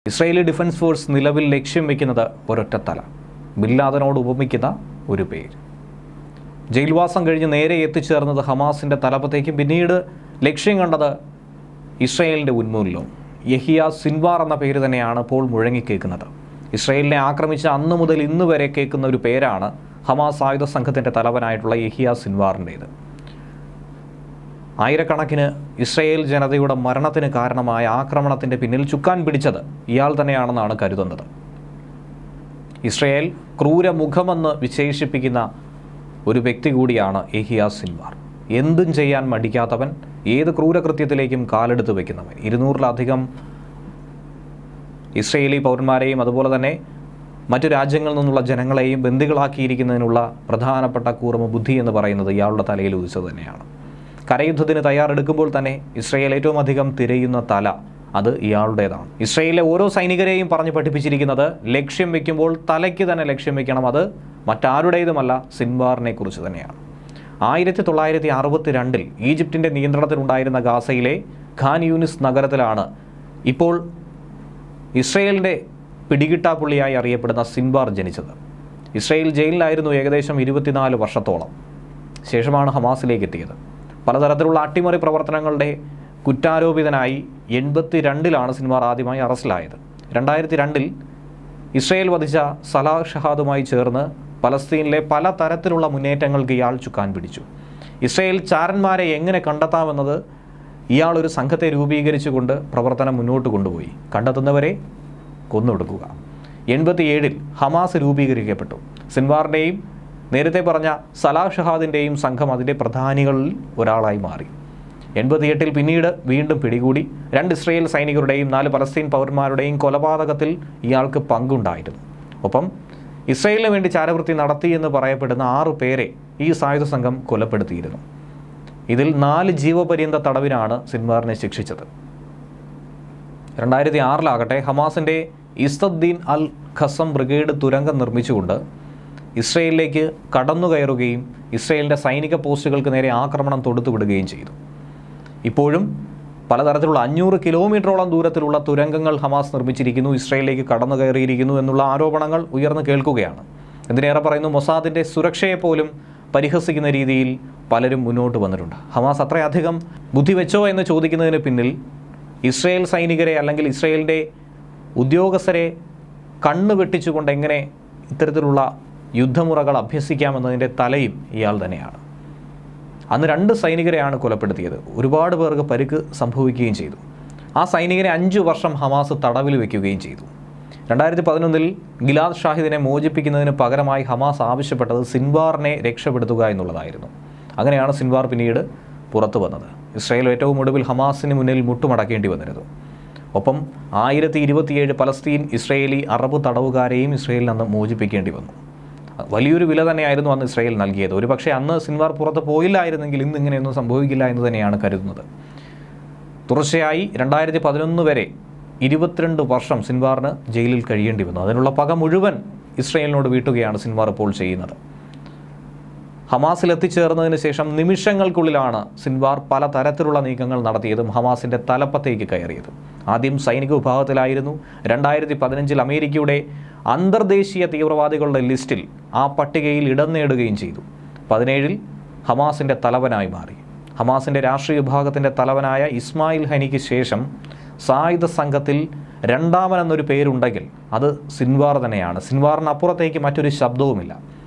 Israeli defence force നിലവിൽ ലക്ഷ്യം വയ്ക്കുന്നത് ഒരൊറ്റ തല ബില്ലാദനോട് ഉപമിക്കുന്ന ഒരു പേര് ജയിൽവാസം കഴിഞ്ഞ് നേരെ എത്തിച്ചേർന്നത് ഹമാസിൻ്റെ തലപ്പത്തേക്കും പിന്നീട് ലക്ഷ്യം കണ്ടത് ഇസ്രായേലിൻ്റെ ഉന്മൂലനവും യഹിയ സിൻവാർ എന്ന പേര് തന്നെയാണ് ഇപ്പോൾ മുഴങ്ങിക്കേൾക്കുന്നത് ഇസ്രായേലിനെ ആക്രമിച്ച അന്ന് മുതൽ ഇന്ന് വരെ കേൾക്കുന്ന ഒരു പേരാണ് ഹമാസ് ആയുധ സംഘത്തിൻ്റെ തലവനായിട്ടുള്ള യഹിയ സിൻവാറിൻ്റേത് ആയിരക്കണക്കിന് ഇസ്രയേൽ ജനതയുടെ മരണത്തിന് കാരണമായ ആക്രമണത്തിൻ്റെ പിന്നിൽ ചുക്കാൻ പിടിച്ചത് ഇയാൾ തന്നെയാണെന്നാണ് കരുതുന്നത് ഇസ്രയേൽ ക്രൂരമുഖമെന്ന് വിശേഷിപ്പിക്കുന്ന ഒരു വ്യക്തി കൂടിയാണ് എഹിയ സിൻവാർ എന്തും ചെയ്യാൻ മടിക്കാത്തവൻ ഏത് ക്രൂരകൃത്യത്തിലേക്കും കാലെടുത്ത് വെക്കുന്നവൻ ഇരുന്നൂറിലധികം ഇസ്രയേലി പൗരന്മാരെയും അതുപോലെ തന്നെ മറ്റു രാജ്യങ്ങളിൽ നിന്നുള്ള ജനങ്ങളെയും ബന്ദികളാക്കിയിരിക്കുന്നതിനുള്ള പ്രധാനപ്പെട്ട കൂർമ്മ ബുദ്ധി എന്ന് പറയുന്നത് ഇയാളുടെ തലയിൽ ഉദിച്ചത് തന്നെയാണ് കരയുദ്ധത്തിന് തയ്യാറെടുക്കുമ്പോൾ തന്നെ ഇസ്രയേൽ ഏറ്റവും അധികം തിരയുന്ന തല അത് ഇയാളുടേതാണ് ഇസ്രയേലിലെ ഓരോ സൈനികരെയും പറഞ്ഞ് പഠിപ്പിച്ചിരിക്കുന്നത് ലക്ഷ്യം വെക്കുമ്പോൾ തലയ്ക്ക് തന്നെ ലക്ഷ്യം വെക്കണം അത് മറ്റാരുടേതുമല്ല സിൻവാറിനെ കുറിച്ച് തന്നെയാണ് ആയിരത്തി തൊള്ളായിരത്തി അറുപത്തി രണ്ടിൽ ഈജിപ്തിൻ്റെ നിയന്ത്രണത്തിലുണ്ടായിരുന്ന ഗാസയിലെ ഖാൻ യൂനിസ് നഗരത്തിലാണ് ഇപ്പോൾ ഇസ്രയേലിൻ്റെ പിടികിട്ടാപ്പുള്ളിയായി അറിയപ്പെടുന്ന സിൻവാർ ജനിച്ചത് ഇസ്രയേൽ ജയിലിലായിരുന്നു ഏകദേശം ഇരുപത്തിനാല് വർഷത്തോളം ശേഷമാണ് ഹമാസിലേക്ക് എത്തിയത് പലതരത്തിലുള്ള അട്ടിമറി പ്രവർത്തനങ്ങളുടെ കുറ്റാരോപിതനായി എൺപത്തി രണ്ടിലാണ് സിൻവാർ ആദ്യമായി അറസ്റ്റിലായത് രണ്ടായിരത്തി രണ്ടിൽ ഇസ്രയേൽ വധിച്ച സലാഹ് ഷഹാദുമായി ചേർന്ന് പലസ്തീനിലെ പല തരത്തിലുള്ള മുന്നേറ്റങ്ങൾക്ക് ഇയാൾ ചുക്കാൻ പിടിച്ചു ഇസ്രയേൽ ചാരന്മാരെ എങ്ങനെ കണ്ടെത്താമെന്നത് ഇയാൾ ഒരു സംഘത്തെ രൂപീകരിച്ചുകൊണ്ട് പ്രവർത്തനം മുന്നോട്ട് കൊണ്ടുപോയി കണ്ടെത്തുന്നവരെ കൊന്നൊടുക്കുക എൺപത്തിയേഴിൽ ഹമാസ് രൂപീകരിക്കപ്പെട്ടു സിൻവാറിൻ്റെയും നേരത്തെ പറഞ്ഞ സലാഹ് ഷഹാദിൻ്റെയും സംഘം അതിൻ്റെ പ്രധാനികളിൽ ഒരാളായി മാറി എൺപത്തിയെട്ടിൽ പിന്നീട് വീണ്ടും പിടികൂടി രണ്ട് ഇസ്രയേൽ സൈനികരുടെയും നാല് പലസ്തീൻ പൗരന്മാരുടെയും കൊലപാതകത്തിൽ ഇയാൾക്ക് പങ്കുണ്ടായിരുന്നു ഒപ്പം ഇസ്രയേലിന് വേണ്ടി ചാരവൃത്തി നടത്തി എന്ന് പറയപ്പെടുന്ന ആറു പേരെ ഈ സായുധ സംഘം കൊലപ്പെടുത്തിയിരുന്നു ഇതിൽ നാല് ജീവപര്യന്ത തടവിനാണ് സിൻവാറിനെ ശിക്ഷിച്ചത് രണ്ടായിരത്തി ആറിലാകട്ടെ ഹമാസിൻ്റെ ഇസ്തദ്ദീൻ അൽ ഖസം ബ്രിഗേഡ് തുരങ്കം നിർമ്മിച്ചുകൊണ്ട് ഇസ്രയേലിലേക്ക് കടന്നുകയറുകയും ഇസ്രയേലിൻ്റെ സൈനിക പോസ്റ്റുകൾക്ക് നേരെ ആക്രമണം തൊടുത്തുവിടുകയും ചെയ്തു ഇപ്പോഴും പലതരത്തിലുള്ള അഞ്ഞൂറ് കിലോമീറ്ററോളം ദൂരത്തിലുള്ള തുരങ്കങ്ങൾ ഹമാസ് നിർമ്മിച്ചിരിക്കുന്നു ഇസ്രയേലിലേക്ക് കടന്നു കയറിയിരിക്കുന്നു എന്നുള്ള ആരോപണങ്ങൾ ഉയർന്നു കേൾക്കുകയാണ് എന്തിനേറെ പറയുന്നു മൊസാദിൻ്റെ സുരക്ഷയെപ്പോലും പരിഹസിക്കുന്ന രീതിയിൽ പലരും മുന്നോട്ട് വന്നിട്ടുണ്ട് ഹമാസ് അത്രയധികം ബുദ്ധി വെച്ചോ എന്ന് ചോദിക്കുന്നതിന് പിന്നിൽ ഇസ്രയേൽ സൈനികരെ അല്ലെങ്കിൽ ഇസ്രയേലിൻ്റെ ഉദ്യോഗസ്ഥരെ കണ്ണ് വെട്ടിച്ചുകൊണ്ട് എങ്ങനെ ഇത്തരത്തിലുള്ള യുദ്ധമുറകൾ അഭ്യസിക്കാമെന്നതിൻ്റെ തലയും ഇയാൾ തന്നെയാണ് അന്ന് രണ്ട് സൈനികരെയാണ് കൊലപ്പെടുത്തിയത് ഒരുപാട് പേർക്ക് പരിക്ക് സംഭവിക്കുകയും ചെയ്തു ആ സൈനികരെ അഞ്ചു വർഷം ഹമാസ് തടവിൽ വെക്കുകയും ചെയ്തു രണ്ടായിരത്തി പതിനൊന്നിൽ ഗിലാദ് ഷാഹിദിനെ മോചിപ്പിക്കുന്നതിന് പകരമായി ഹമാസ് ആവശ്യപ്പെട്ടത് സിൻവാറിനെ രക്ഷപ്പെടുത്തുക എന്നുള്ളതായിരുന്നു അങ്ങനെയാണ് സിൻവാർ പിന്നീട് പുറത്തു വന്നത് ഇസ്രായേൽ ഏറ്റവും ഒടുവിൽ ഹമാസിന് മുന്നിൽ മുട്ടുമടക്കേണ്ടി വന്നിരുന്നു ഒപ്പം ആയിരത്തി ഇരുപത്തിയേഴ് പലസ്തീൻ ഇസ്രയേലി അറബ് തടവുകാരെയും ഇസ്രയേലിൽ നിന്ന് മോചിപ്പിക്കേണ്ടി വന്നു വലിയൊരു വില തന്നെയായിരുന്നു അന്ന് ഇസ്രായേൽ നൽകിയത് ഒരു പക്ഷേ അന്ന് സിൻവാർ പുറത്ത് പോയില്ലായിരുന്നെങ്കിൽ ഇന്ന് ഇങ്ങനെയൊന്നും സംഭവിക്കില്ല എന്ന് തന്നെയാണ് കരുതുന്നത് തുടർച്ചയായി രണ്ടായിരത്തി പതിനൊന്ന് വരെ ഇരുപത്തിരണ്ട് വർഷം സിൻവാറിന് ജയിലിൽ കഴിയേണ്ടി വന്നു അതിനുള്ള പക മുഴുവൻ ഇസ്രയേലിനോട് വീട്ടുകയാണ് സിൻവാർ ഇപ്പോൾ ചെയ്യുന്നത് ഹമാസിൽ എത്തിച്ചേർന്നതിന് ശേഷം നിമിഷങ്ങൾക്കുള്ളിലാണ് സിൻവാർ പല തരത്തിലുള്ള നീക്കങ്ങൾ നടത്തിയതും ഹമാസിൻ്റെ തലപ്പത്തേക്ക് കയറിയതും ആദ്യം സൈനിക വിഭാഗത്തിലായിരുന്നു രണ്ടായിരത്തി പതിനഞ്ചിൽ അമേരിക്കയുടെ അന്തർദേശീയ തീവ്രവാദികളുടെ ലിസ്റ്റിൽ ആ പട്ടികയിൽ ഇടം നേടുകയും ചെയ്തു പതിനേഴിൽ ഹമാസിൻ്റെ തലവനായി മാറി ഹമാസിൻ്റെ രാഷ്ട്രീയ വിഭാഗത്തിൻ്റെ തലവനായ ഇസ്മായിൽ ഹനിക്ക് ശേഷം സായുധ സംഘത്തിൽ രണ്ടാമനെന്നൊരു പേരുണ്ടെങ്കിൽ അത് സിൻവാർ തന്നെയാണ് സിൻവാറിനപ്പുറത്തേക്ക് മറ്റൊരു ശബ്ദവുമില്ല